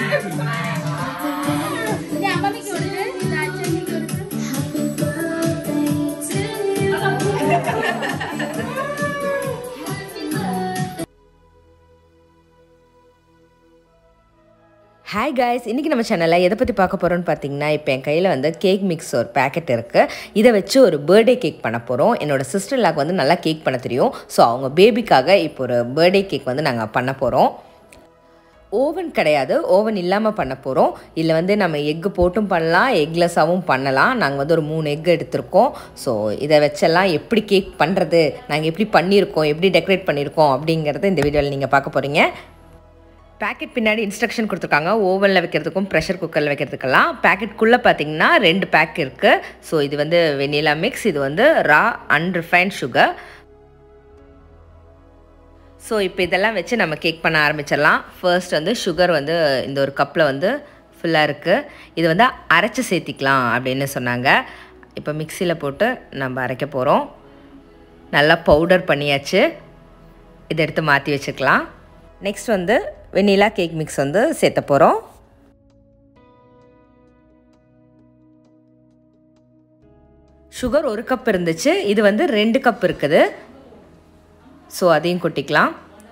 இது அம்மாமிக்கு கொடுத்து இது அச்சம்மிக்கு கொடுத்து ஹாய் காய்ஸ் இன்றைக்கி நம்ம சேனலில் எதை பற்றி பார்க்க போகிறோம்னு பார்த்தீங்கன்னா இப்போ என் கையில் வந்து கேக் மிக்ஸ் ஒரு பேக்கெட் இருக்குது இதை வச்சு ஒரு பர்த்டே கேக் பண்ண போகிறோம் என்னோடய சிஸ்டர்லாக்கு வந்து நல்லா கேக் பண்ண தெரியும் ஸோ அவங்க பேபிக்காக இப்போ ஒரு பர்த்டே கேக் வந்து நாங்கள் பண்ண போகிறோம் ஓவன் கிடையாது ஓவன் இல்லாமல் பண்ண போகிறோம் இதில் வந்து நம்ம எக்கு போட்டும் பண்ணலாம் எக்லெஸ்ஸாகவும் பண்ணலாம் நாங்கள் வந்து ஒரு மூணு எக் எடுத்திருக்கோம் ஸோ இதை வச்செல்லாம் எப்படி கேக் பண்ணுறது நாங்கள் எப்படி பண்ணியிருக்கோம் எப்படி டெக்கரேட் பண்ணியிருக்கோம் அப்படிங்கிறத இந்த வீடியோவில் நீங்கள் பார்க்க போகிறீங்க பேக்கெட் பின்னாடி இன்ஸ்ட்ரக்ஷன் கொடுத்துருக்காங்க ஓவனில் வைக்கிறதுக்கும் ப்ரெஷர் குக்கரில் வைக்கிறதுக்கெல்லாம் பேக்கெட்குள்ளே பார்த்தீங்கன்னா ரெண்டு பேக் இருக்குது ஸோ இது வந்து வெனிலா மிக்ஸ் இது வந்து ரா அன்ரிஃபைன்ட் சுகர் ஸோ இப்போ இதெல்லாம் வச்சு நம்ம கேக் பண்ண ஆரம்பிச்சிடலாம் ஃபர்ஸ்ட் வந்து சுகர் வந்து இந்த ஒரு கப்பில் வந்து ஃபுல்லாக இருக்குது இது வந்து அரைச்சி சேர்த்திக்கலாம் அப்படின்னு சொன்னாங்க இப்போ மிக்சியில் போட்டு நம்ம அரைக்க போகிறோம் நல்லா பவுடர் பண்ணியாச்சு இதை எடுத்து மாற்றி வச்சுக்கலாம் நெக்ஸ்ட் வந்து வெண்ணிலா கேக் மிக்ஸ் வந்து சேர்த்த போகிறோம் சுகர் ஒரு கப் இருந்துச்சு இது வந்து ரெண்டு கப் இருக்குது ஸோ அதையும் கொட்டிக்கலாம்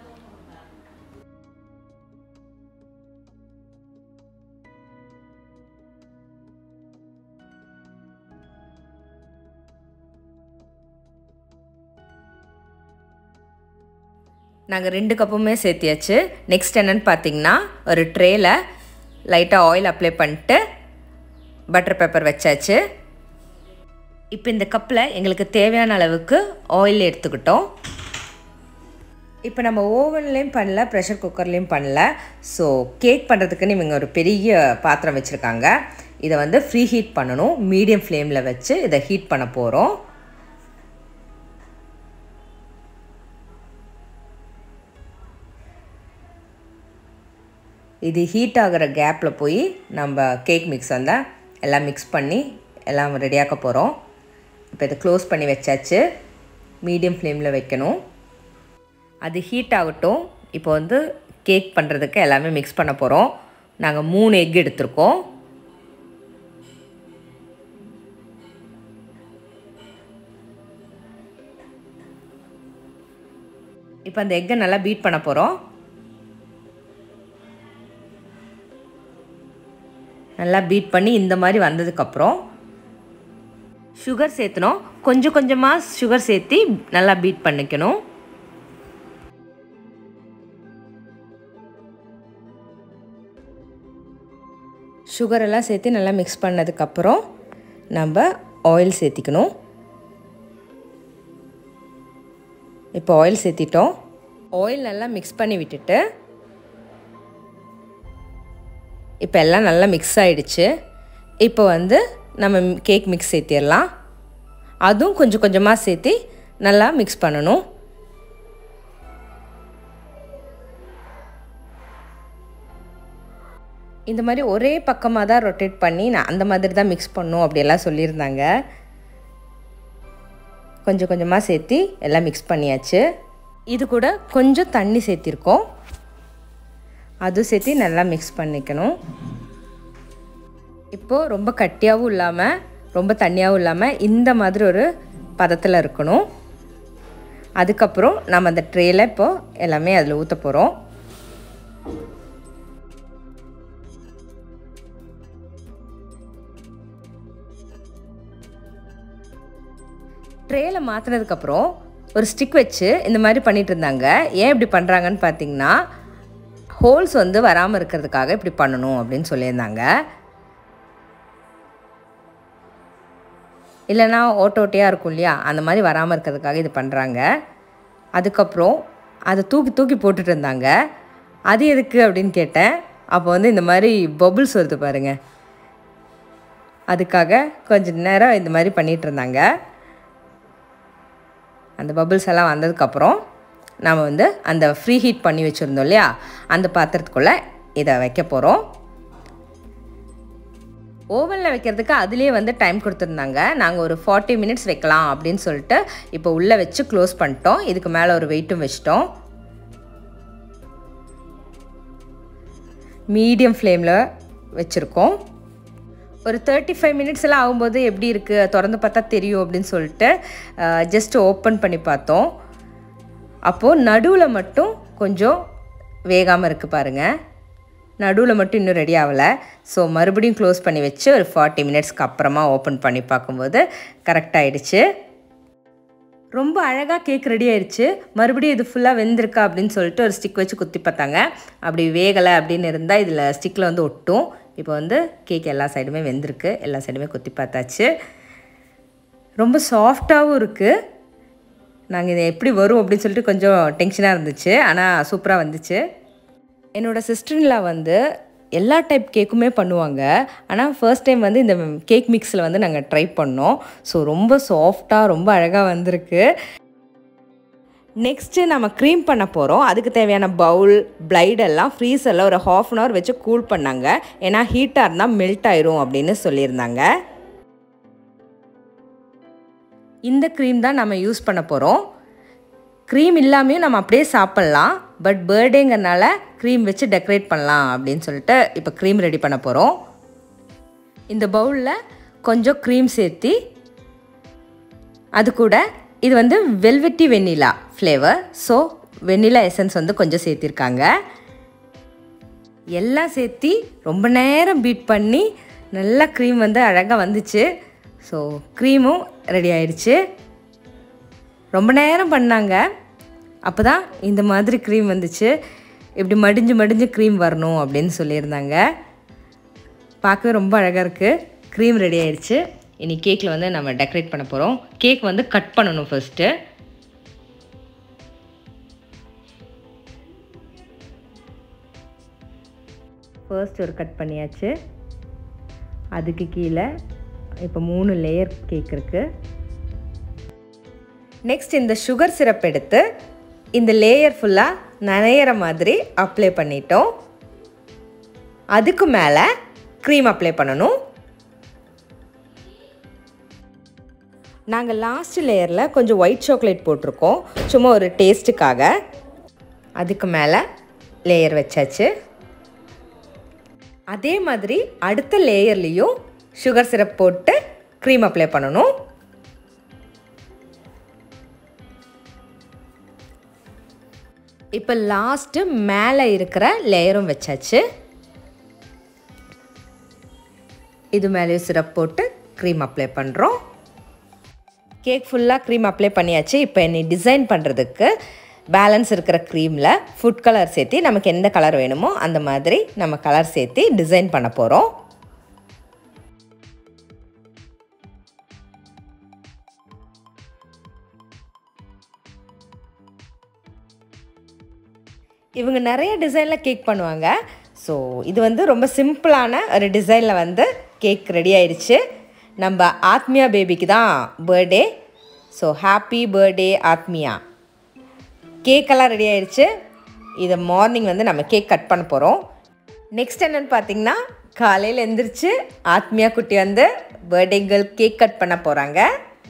நாங்கள் ரெண்டு கப்புமே சேர்த்தியாச்சு நெக்ஸ்ட் என்னென்னு பார்த்தீங்கன்னா ஒரு ட்ரேயில் லைட்டாக ஆயில் அப்ளை பண்ணிட்டு பட்டர் பேப்பர் வச்சாச்சு இப்போ இந்த கப்பில் எங்களுக்கு தேவையான அளவுக்கு ஆயில் எடுத்துக்கிட்டோம் இப்போ நம்ம ஓவன்லேயும் பண்ணல ப்ரெஷர் குக்கர்லேயும் பண்ணல ஸோ கேக் பண்ணுறதுக்குன்னு இவங்க ஒரு பெரிய பாத்திரம் வச்சுருக்காங்க இதை வந்து ஃப்ரீ ஹீட் பண்ணணும் மீடியம் ஃப்ளேமில் வச்சு இதை ஹீட் பண்ண போகிறோம் இது ஹீட் ஆகிற கேப்பில் போய் நம்ம கேக் மிக்ஸ் வந்து எல்லாம் மிக்ஸ் பண்ணி எல்லாம் ரெடியாக்க போகிறோம் இப்போ இதை க்ளோஸ் பண்ணி வச்சாச்சு மீடியம் ஃப்ளேமில் வைக்கணும் அது ஹீட் ஆகட்டும் இப்போ வந்து கேக் பண்ணுறதுக்கு எல்லாமே மிக்ஸ் பண்ண போகிறோம் நாங்கள் மூணு எக் எடுத்திருக்கோம் இப்போ அந்த எக்கை நல்லா பீட் பண்ண போகிறோம் நல்லா பீட் பண்ணி இந்த மாதிரி வந்ததுக்கப்புறம் சுகர் சேர்த்தணும் கொஞ்சம் கொஞ்சமாக சுகர் சேர்த்து நல்லா பீட் பண்ணிக்கணும் சுகர் எல்லாம் சேர்த்து நல்லா மிக்ஸ் பண்ணதுக்கப்புறம் நம்ம ஆயில் சேர்த்திக்கணும் இப்போ ஆயில் சேர்த்திட்டோம் ஆயில் நல்லா மிக்ஸ் பண்ணி விட்டுட்டு இப்போ எல்லாம் நல்லா மிக்ஸ் ஆகிடுச்சு இப்போ வந்து நம்ம கேக் மிக்ஸ் சேர்த்திடலாம் அதுவும் கொஞ்சம் கொஞ்சமாக சேர்த்து நல்லா மிக்ஸ் பண்ணணும் இந்த மாதிரி ஒரே பக்கமாக தான் ரொட்டேட் பண்ணி நான் அந்த மாதிரி தான் மிக்ஸ் பண்ணும் அப்படியெல்லாம் சொல்லியிருந்தாங்க கொஞ்சம் கொஞ்சமாக சேர்த்து எல்லாம் மிக்ஸ் பண்ணியாச்சு இது கூட கொஞ்சம் தண்ணி சேர்த்திருக்கோம் அதுவும் சேர்த்து நல்லா மிக்ஸ் பண்ணிக்கணும் இப்போது ரொம்ப கட்டியாகவும் இல்லாமல் ரொம்ப தண்ணியாகவும் இல்லாமல் இந்த மாதிரி ஒரு பதத்தில் இருக்கணும் அதுக்கப்புறம் நம்ம அந்த ட்ரேயில் இப்போது எல்லாமே அதில் ஊற்ற போகிறோம் ட்ரேயில் மாற்றினதுக்கப்புறம் ஒரு ஸ்டிக் வச்சு இந்த மாதிரி பண்ணிகிட்டு இருந்தாங்க ஏன் இப்படி பண்ணுறாங்கன்னு பார்த்தீங்கன்னா ஹோல்ஸ் வந்து வராமல் இருக்கிறதுக்காக இப்படி பண்ணணும் அப்படின்னு சொல்லியிருந்தாங்க இல்லைன்னா ஓட்ட ஓட்டையாக இருக்கும் இல்லையா அந்த மாதிரி வராமல் இருக்கிறதுக்காக இது பண்ணுறாங்க அதுக்கப்புறம் அதை தூக்கி தூக்கி போட்டுட்டு இருந்தாங்க அது எதுக்கு அப்படின்னு கேட்டேன் அப்போ வந்து இந்த மாதிரி பபுள்ஸ் வருது பாருங்கள் அதுக்காக கொஞ்ச நேரம் இந்த மாதிரி பண்ணிகிட்டு இருந்தாங்க அந்த பபுள்ஸ் எல்லாம் வந்ததுக்கப்புறம் நாம் வந்து அந்த ஃப்ரீ ஹீட் பண்ணி வச்சுருந்தோம் இல்லையா அந்த பாத்திரத்துக்குள்ளே இதை வைக்க போகிறோம் ஓவனில் வைக்கிறதுக்கு அதுலேயே வந்து டைம் கொடுத்துருந்தாங்க நாங்கள் ஒரு ஃபார்ட்டி மினிட்ஸ் வைக்கலாம் அப்படின்னு சொல்லிட்டு இப்போ உள்ளே வச்சு க்ளோஸ் பண்ணிட்டோம் இதுக்கு மேலே ஒரு வெயிட்டும் வச்சிட்டோம் மீடியம் ஃப்ளேமில் வச்சுருக்கோம் ஒரு தேர்ட்டி ஃபைவ் மினிட்ஸ் எல்லாம் ஆகும்போது எப்படி இருக்குது திறந்து பார்த்தா தெரியும் அப்படின்னு சொல்லிட்டு ஜஸ்ட் ஓப்பன் பண்ணி பார்த்தோம் அப்போது நடுவில் மட்டும் கொஞ்சம் வேகாமல் இருக்குது பாருங்கள் நடுவில் மட்டும் இன்னும் ரெடி ஆகலை ஸோ மறுபடியும் க்ளோஸ் பண்ணி வச்சு ஒரு ஃபார்ட்டி மினிட்ஸ்க்கு அப்புறமா ஓப்பன் பண்ணி பார்க்கும்போது கரெக்டாகிடுச்சு ரொம்ப அழகாக கேக் ரெடி ஆயிடுச்சு மறுபடியும் இது ஃபுல்லாக வெந்திருக்கா அப்படின்னு சொல்லிட்டு ஒரு ஸ்டிக் வச்சு குத்தி பார்த்தாங்க அப்படி வேகலை அப்படின்னு இருந்தால் இதில் ஸ்டிக்கில் வந்து ஒட்டும் இப்போ வந்து கேக் எல்லா சைடுமே வெந்திருக்கு எல்லா சைடுமே குத்தி பார்த்தாச்சு ரொம்ப சாஃப்டாகவும் இருக்குது நாங்கள் இது எப்படி வரும் அப்படின்னு சொல்லிட்டு கொஞ்சம் டென்ஷனாக இருந்துச்சு ஆனால் சூப்பராக வந்துச்சு என்னோடய சிஸ்டர்லாம் வந்து எல்லா டைப் கேக்குமே பண்ணுவாங்க ஆனால் ஃபர்ஸ்ட் டைம் வந்து இந்த கேக் மிக்ஸில் வந்து நாங்கள் ட்ரை பண்ணோம் ஸோ ரொம்ப சாஃப்டாக ரொம்ப அழகாக வந்திருக்கு நெக்ஸ்ட்டு நம்ம க்ரீம் பண்ண போகிறோம் அதுக்கு தேவையான பவுல் பிளைடெல்லாம் ஃப்ரீசரில் ஒரு ஹாஃப் அன் ஹவர் வச்சு கூல் பண்ணாங்க ஏன்னா ஹீட்டாக இருந்தால் மெல்ட் ஆயிரும் அப்படின்னு சொல்லியிருந்தாங்க இந்த க்ரீம் தான் நம்ம யூஸ் பண்ண போகிறோம் க்ரீம் இல்லாமையும் நம்ம அப்படியே சாப்பிட்லாம் பட் பர்த்டேங்கிறனால க்ரீம் வச்சு டெக்கரேட் பண்ணலாம் அப்படின்னு சொல்லிட்டு இப்போ க்ரீம் ரெடி பண்ண போகிறோம் இந்த பவுலில் கொஞ்சம் க்ரீம் சேர்த்தி அது கூட இது வந்து velvety vanilla flavour so vanilla essence வந்து கொஞ்சம் சேர்த்திருக்காங்க எல்லாம் சேர்த்தி ரொம்ப நேரம் பீட் பண்ணி நல்லா க்ரீம் வந்து அழகாக வந்துச்சு ஸோ க்ரீமும் ரெடி ஆயிடுச்சு ரொம்ப நேரம் பண்ணாங்க அப்போ தான் இந்த மாதிரி க்ரீம் வந்துச்சு இப்படி மடிஞ்சு மடிஞ்சு க்ரீம் வரணும் அப்படின்னு சொல்லியிருந்தாங்க பார்க்கவே ரொம்ப அழகாக இருக்குது க்ரீம் ரெடி ஆயிடுச்சு இனி கேக்கில் வந்து நம்ம டெக்கரேட் பண்ண போகிறோம் கேக் வந்து கட் பண்ணணும் ஃபர்ஸ்ட்டு ஃபர்ஸ்ட் ஒரு கட் பண்ணியாச்சு அதுக்கு கீழே இப்போ மூணு லேயர் கேக் இருக்குது நெக்ஸ்ட் இந்த சுகர் சிரப் எடுத்து இந்த லேயர் ஃபுல்லாக நனையிற மாதிரி அப்ளை பண்ணிட்டோம் அதுக்கு மேலே க்ரீம் அப்ளை பண்ணணும் நாங்கள் லாஸ்ட் லேயரில் கொஞ்சம் ஒயிட் சாக்லேட் போட்டிருக்கோம் சும்மா ஒரு டேஸ்ட்டுக்காக அதுக்கு மேலே லேயர் வச்சாச்சு அதே மாதிரி அடுத்த லேயர்லேயும் சுகர் சிரப் போட்டு க்ரீம் அப்ளை பண்ணணும் இப்போ லாஸ்ட்டு மேலே இருக்கிற லேயரும் வச்சாச்சு இது மேலேயும் சிரப் போட்டு க்ரீம் அப்ளை பண்ணுறோம் கேக் ஃபுல்லாக க்ரீம் அப்ளை பண்ணியாச்சு இப்போ என்னை டிசைன் பண்ணுறதுக்கு பேலன்ஸ் இருக்கிற க்ரீமில் ஃபுட் கலர் சேர்த்து நமக்கு எந்த கலர் வேணுமோ அந்த மாதிரி நம்ம கலர் சேர்த்து டிசைன் பண்ண போகிறோம் இவங்க நிறைய டிசைனில் கேக் பண்ணுவாங்க ஸோ இது வந்து ரொம்ப சிம்பிளான ஒரு டிசைனில் வந்து கேக் ரெடி ஆயிடுச்சு நம்ம ஆத்மியா பேபிக்கு தான் birthday so happy birthday Athmiya கேக்கெல்லாம் ரெடி ஆயிடுச்சு இதை மார்னிங் வந்து நம்ம கேக் கட் பண்ண போகிறோம் நெக்ஸ்ட் என்னென்னு பார்த்தீங்கன்னா காலையில் எந்திரிச்சு ஆத்மியா குட்டி வந்து பர்த்டே கேர்ள் கேக் கட் பண்ண போகிறாங்க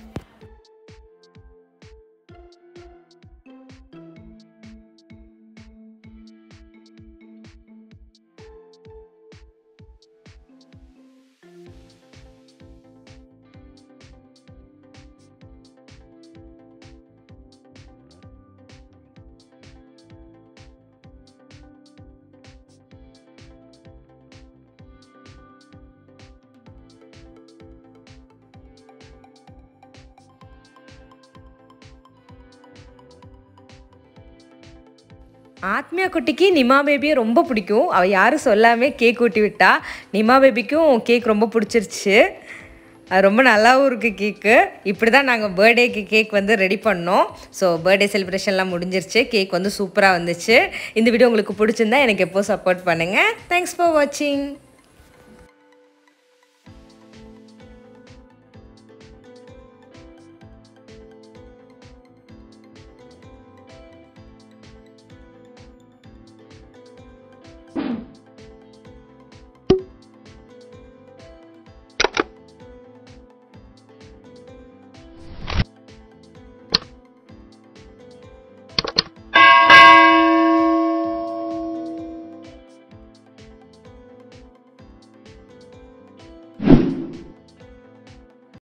ஆத்மியா குட்டிக்கு நிமா பேபியை ரொம்ப பிடிக்கும் அவள் யாரும் சொல்லாமல் கேக் ஊட்டி விட்டா நிமா பேபிக்கும் கேக் ரொம்ப பிடிச்சிருச்சு அது ரொம்ப நல்லாவும் இருக்குது கேக்கு இப்படி தான் நாங்கள் பர்த்டேக்கு கேக் வந்து ரெடி பண்ணோம் ஸோ பர்த்டே செலிப்ரேஷன்லாம் முடிஞ்சிருச்சு கேக் வந்து சூப்பராக வந்துச்சு இந்த வீடியோ உங்களுக்கு பிடிச்சிருந்தா எனக்கு எப்போ சப்போர்ட் பண்ணுங்கள் தேங்க்ஸ் ஃபார் வாட்சிங்